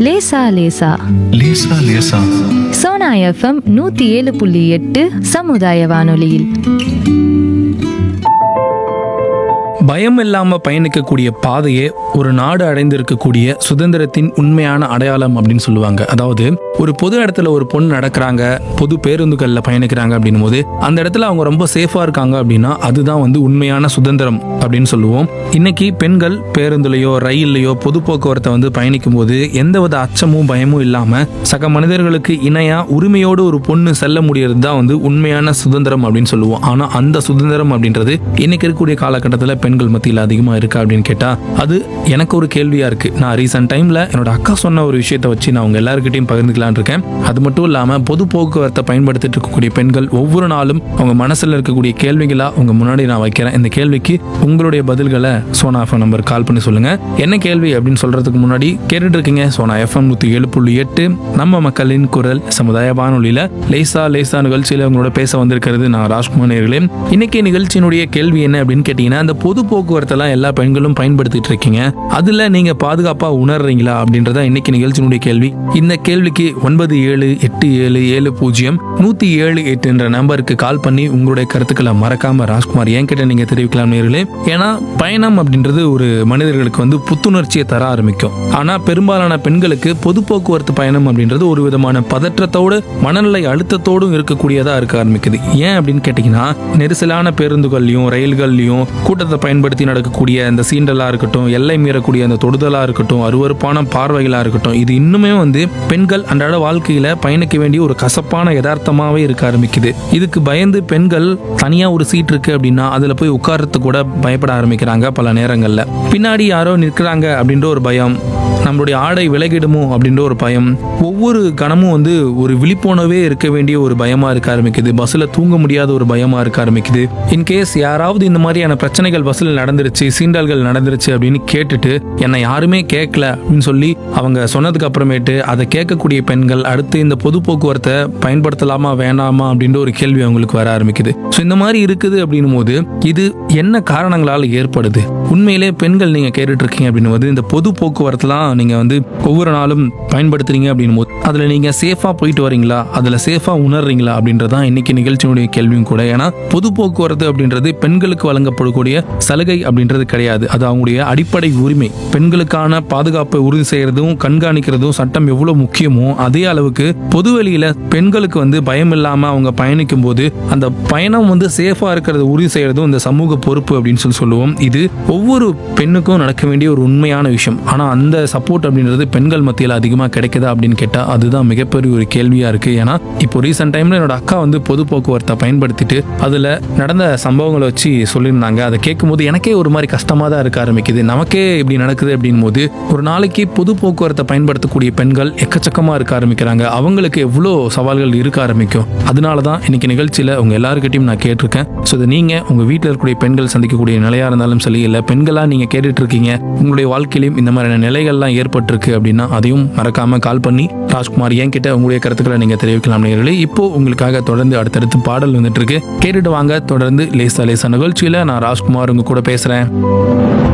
லேசா லேசா லேசா லேசா சோனா எஃப்எம் நூத்தி ஏழு புள்ளி எட்டு சமுதாய வானொலியில் பயம் இல்லாம பயணிக்கக்கூடிய பாதையே ஒரு நாடு அடைந்திருக்கக்கூடிய சுதந்திரத்தின் உண்மையான அடையாளம் அப்படின்னு சொல்லுவாங்க அதாவது ஒரு பொது இடத்துல ஒரு பொண்ணு நடக்கிறாங்க பொது பேருந்துகளில் பயணிக்கிறாங்க அப்படின்னும் போது அந்த இடத்துல அவங்க ரொம்ப சேஃபா இருக்காங்க அப்படின்னா அதுதான் வந்து உண்மையான சுதந்திரம் அப்படின்னு சொல்லுவோம் இன்னைக்கு பெண்கள் பேருந்துலையோ ரயில்லையோ பொது போக்குவரத்தை வந்து பயணிக்கும் போது எந்தவித அச்சமும் பயமும் இல்லாம சக மனிதர்களுக்கு இணையா உரிமையோடு ஒரு பொண்ணு செல்ல முடியறது தான் வந்து உண்மையான சுதந்திரம் அப்படின்னு சொல்லுவோம் ஆனா அந்த சுதந்திரம் அப்படின்றது இன்னைக்கு இருக்கக்கூடிய காலகட்டத்தில் பெண்கள் மத்தியில் அதிகமா இருக்கா அப்படின்னு கேட்டா அது எனக்கு ஒரு கேள்வியா இருக்கு நான் ரீசெண்ட் டைம்ல என்னோட அக்கா சொன்ன ஒரு விஷயத்தை வச்சு நான் உங்க எல்லாருக்கிட்டையும் பகிர்ந்துக்கலாம்னு இருக்கேன் அது மட்டும் இல்லாம பொது போக்குவரத்தை பயன்படுத்திட்டு இருக்கக்கூடிய பெண்கள் ஒவ்வொரு நாளும் அவங்க மனசுல இருக்கக்கூடிய கேள்விகளா உங்க முன்னாடி நான் வைக்கிறேன் இந்த கேள்விக்கு உங்களுடைய பதில்களை சோனா எஃப்எம் நம்பர் கால் பண்ணி சொல்லுங்க என்ன கேள்வி அப்படின்னு சொல்றதுக்கு முன்னாடி கேட்டுட்டு இருக்கீங்க சோனா எஃப்எம் நூத்தி ஏழு புள்ளி எட்டு நம்ம மக்களின் குரல் சமுதாய வானொலியில லேசா லேசா நிகழ்ச்சியில உங்களோட பேச வந்திருக்கிறது நான் ராஜ்குமார் நேர்களே இன்னைக்கு நிகழ்ச்சியினுடைய கேள்வி என்ன அப்படின்னு கேட்டீங்கன்னா அந்த பொது போக்குவரத்தெல்லாம் எல்லா பெண்களும் பயன்படுத்திட்டு இருக்கீங்க அதுல நீங்க பாதுகாப்பா உணர்றீங்களா அப்படின்றத இன்னைக்கு நிகழ்ச்சியினுடைய கேள்வி இந்த கேள்விக்கு ஒன்பது ஏழு எட்டு ஏழு ஏழு பூஜ்ஜியம் நூத்தி ஏழு எட்டு என்ற நம்பருக்கு கால் பண்ணி உங்களுடைய கருத்துக்களை மறக்காம ராஜ்குமார் என்கிட்ட நீங்க தெரிவிக்கலாம் நேர்களே ஏன்னா பயணம் அப்படின்றது ஒரு மனிதர்களுக்கு வந்து புத்துணர்ச்சியை தர ஆரம்பிக்கும் ஆனா பெரும்பாலான பெண்களுக்கு பொது போக்குவரத்து பயணம் அப்படின்றது ஒரு விதமான பதற்றத்தோடு மனநிலை அழுத்தத்தோடும் இருக்கக்கூடியதா இருக்க ஆரம்பிக்குது ஏன் அப்படின்னு கேட்டீங்கன்னா நெரிசலான பேருந்துகள்லயும் ரயில்கள்லயும் கூட்டத்தை பயன்படுத்தி நடக்கக்கூடிய அந்த சீண்டலா இருக்கட்டும் எல்லை மீறக்கூடிய அந்த தொடுதலா இருக்கட்டும் அருவருப்பான பார்வைகளா இருக்கட்டும் இது இன்னுமே வந்து பெண்கள் அன்றாட வாழ்க்கையில பயணிக்க வேண்டிய ஒரு கசப்பான யதார்த்தமாவே இருக்க ஆரம்பிக்குது இதுக்கு பயந்து பெண்கள் தனியா ஒரு சீட் இருக்கு அப்படின்னா அதுல போய் உட்கார்றதுக்கு கூட பயப்பட ஆரம்பிக்கிறாங்க பல நேரங்கள்ல பின்னாடி யாரோ நிற்கிறாங்க அப்படின்ற ஒரு பயம் நம்மளுடைய ஆடை விலகிடுமோ அப்படின்ற ஒரு பயம் ஒவ்வொரு கணமும் வந்து ஒரு விழிப்புணர்வே இருக்க வேண்டிய ஒரு பயமா இருக்க ஆரம்பிக்குது பஸ்ல தூங்க முடியாத ஒரு பயமா இருக்க ஆரம்பிக்குது இன்கேஸ் யாராவது இந்த மாதிரியான பிரச்சனைகள் பஸ்ல நடந்துருச்சு சீண்டல்கள் நடந்துருச்சு அப்படின்னு கேட்டுட்டு என்னை யாருமே கேட்கல அப்படின்னு சொல்லி அவங்க சொன்னதுக்கு அப்புறமேட்டு அதை கேட்கக்கூடிய பெண்கள் அடுத்து இந்த பொது போக்குவரத்தை பயன்படுத்தலாமா வேணாமா அப்படின்ற ஒரு கேள்வி அவங்களுக்கு வர ஆரம்பிக்குது ஸோ இந்த மாதிரி இருக்குது அப்படின்னும் போது இது என்ன காரணங்களால் ஏற்படுது உண்மையிலே பெண்கள் நீங்க கேட்டுட்டு இருக்கீங்க அப்படின்னும் போது இந்த பொது போக்குவரத்துலாம் நீங்க வந்து ஒவ்வொரு நாளும் பயன்படுத்துறீங்க அப்படின்னும் போது அதுல நீங்க சேஃபா போயிட்டு வரீங்களா அதுல சேஃபா உணர்றீங்களா அப்படின்றதான் இன்னைக்கு நிகழ்ச்சியினுடைய கேள்வியும் கூட ஏன்னா பொது போக்குவரத்து அப்படின்றது பெண்களுக்கு வழங்கப்படக்கூடிய சலுகை அப்படின்றது கிடையாது அது அவங்களுடைய அடிப்படை உரிமை பெண்களுக்கான பாதுகாப்பை உறுதி செய்யறதும் கண்காணிக்கிறதும் சட்டம் எவ்வளவு முக்கியமோ அதே அளவுக்கு பொதுவெளியில பெண்களுக்கு வந்து பயம் இல்லாம அவங்க பயணிக்கும் போது அந்த பயணம் வந்து சேஃபா இருக்கிறத உறுதி செய்யறதும் இந்த சமூக பொறுப்பு அப்படின்னு சொல்லி சொல்லுவோம் இது ஒவ்வொரு பெண்ணுக்கும் நடக்க வேண்டிய ஒரு உண்மையான விஷயம் ஆனா அந்த சப்போர்ட் அப்படின்றது பெண்கள் மத்தியில் அதிகமாக கிடைக்குதா அப்படின்னு கேட்டா அதுதான் மிகப்பெரிய ஒரு கேள்வியா இருக்கு ஏன்னா இப்போ ரீசெண்ட் டைம்ல என்னோட அக்கா வந்து பொது போக்குவரத்தை பயன்படுத்திட்டு அதுல நடந்த சம்பவங்களை வச்சு சொல்லியிருந்தாங்க அதை கேட்கும்போது எனக்கே ஒரு மாதிரி கஷ்டமா தான் இருக்க ஆரம்பிக்குது நமக்கே இப்படி நடக்குது அப்படின் போது ஒரு நாளைக்கு பொது போக்குவரத்தை பயன்படுத்தக்கூடிய பெண்கள் எக்கச்சக்கமா இருக்க ஆரம்பிக்கிறாங்க அவங்களுக்கு எவ்வளோ சவால்கள் இருக்க ஆரம்பிக்கும் அதனால தான் இன்னைக்கு நிகழ்ச்சியில உங்க எல்லாருக்கிட்டையும் நான் கேட்டிருக்கேன் ஸோ இதை நீங்க உங்க வீட்டில் இருக்கக்கூடிய பெண்கள் சந்திக்கக்கூடிய நிலையா இருந்தாலும் சரி இல்லை பெண்களா நீங்க கேட்டுட்டு இருக்கீங்க உங்களுடைய வாழ்க்கையிலும் இந்த மாதிரியான நிலைகள்லாம் ஏற்பட்டிருக்கு அப்படின்னா அதையும் மறக்காம கால் பண்ணி ராஜ்குமார் என்கிட்ட உங்களுடைய கருத்துக்களை நீங்க தெரிவிக்கலாம் நேயர்களே இப்போ உங்களுக்காக தொடர்ந்து அடுத்தடுத்து பாடல் வந்துட்டு இருக்கு கேட்டுட்டு வாங்க தொடர்ந்து லேசா லேசா நிகழ்ச்சியில நான் ராஜ்குமார் உங்க கூட பேசுறேன்